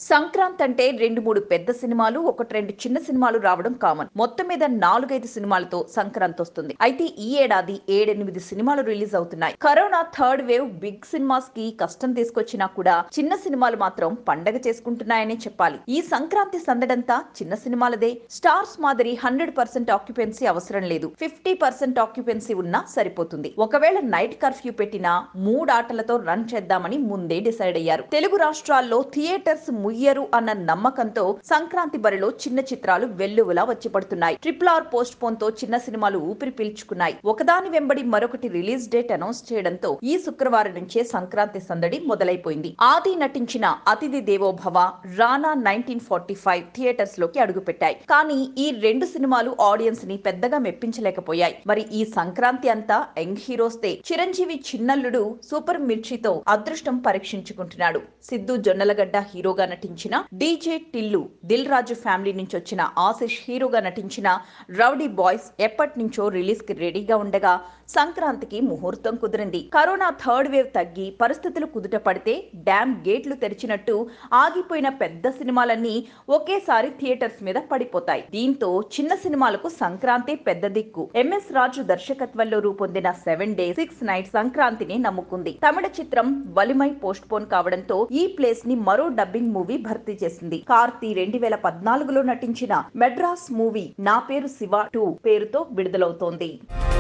సంక్రాంత్ అంటే రెండు మూడు పెద్ద సినిమాలు ఒకటి రెండు చిన్న సినిమాలు రావడం కామన్ మొత్తం మీద నాలుగైదు సినిమాలతో సంక్రాంతి వస్తుంది అయితే ఈ ఏడాది ఏడెనిమిది సినిమాలు రిలీజ్ అవుతున్నాయి corona third wave big cinemas కి కష్టం తీసుకొచ్చినా కూడా చిన్న సినిమాలు మాత్రం పండగ చేసుకుంటున్నాయనే చెప్పాలి ఈ సంక్రాంతి సందడంతా చిన్న సినిమాలదే స్టార్స్ మాదిరి హండ్రెడ్ పర్సెంట్ ఆక్యుపెన్సీ అవసరం లేదు ఫిఫ్టీ పర్సెంట్ ఆక్యుపెన్సీ ఉన్నా సరిపోతుంది ఒకవేళ నైట్ కర్ఫ్యూ పెట్టినా మూడు ఆటలతో రన్ చేద్దామని ముందే డిసైడ్ అయ్యారు తెలుగు రాష్ట్రాల్లో థియేటర్స్ ముయ్యరు అన్న నమ్మకంతో సంక్రాంతి బరిలో చిన్న చిత్రాలు వెల్లువలా వచ్చి పడుతున్నాయి ట్రిపుల్ ఆర్ పోస్ట్ పోన్ తో చిన్న సినిమాలు ఊపిరి పీల్చుకున్నాయి ఒకదాని వెంబడి మరొకటి రిలీజ్ డేట్ అనౌన్స్ చేయడంతో ఈ శుక్రవారం నుంచే సంక్రాంతి సందడి మొదలైపోయింది ఆది నటించిన Athithi Devobhava Rana nineteen forty five theatres లోకి అడుగుపెట్టాయి కానీ ఈ రెండు సినిమాలు ఆడియన్స్ ని పెద్దగా మెప్పించలేకపోయాయి మరి ఈ సంక్రాంతి అంతా యంగ్ హీరోస్ దే చిరంజీవి చిన్నల్లుడు సూపర్ మిర్చితో అదృష్టం పరీక్షించుకుంటున్నాడు సిద్ధు జొన్నలగడ్డ హీరోగా నటించిన డీజే టిల్లు దిల్ రాజు ఫ్యామిలీ నుంచి వచ్చిన ఆశిష్ హీరోగా నటించిన రౌడీ బాయ్స్ ఎప్పటి నుంచో రిలీజ్ కి రెడీగా ఉండగా సంక్రాంతికి ముహూర్తం కుదిరింది కరోనా థర్డ్ వేవ్ తగ్గి పరిస్థితులు కుదుట పడితే డ్యామ్ గేట్లు తెరిచినట్టు ఆగిపోయిన పెద్ద సినిమాలన్నీ ఒకేసారి థియేటర్స్ మీద పడిపోతాయి దీంతో చిన్న సినిమాలకు సంక్రాంతి పెద్ద దిక్కు ఎంఎస్ రాజు దర్శకత్వంలో రూపొందిన సెవెన్ డే సిక్స్ నైట్ సంక్రాంతిని నమ్ముకుంది తమిళ చిత్రం వలిమై పోస్ట్ పోన్ కావడంతో ఈ ప్లేస్ ని మరో డబ్బింగ్ మూవీ భర్తీ చేసింది కార్తీ రెండు వేల పద్నాలుగులో నటించిన మెడ్రాస్ మూవీ నా పేరు శివ టూ పేరుతో విడుదలవుతోంది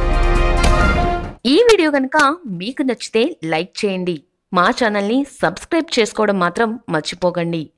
ఈ వీడియో కనుక మీకు నచ్చితే లైక్ చేయండి మా ఛానల్ని సబ్స్క్రైబ్ చేసుకోవడం మాత్రం మర్చిపోకండి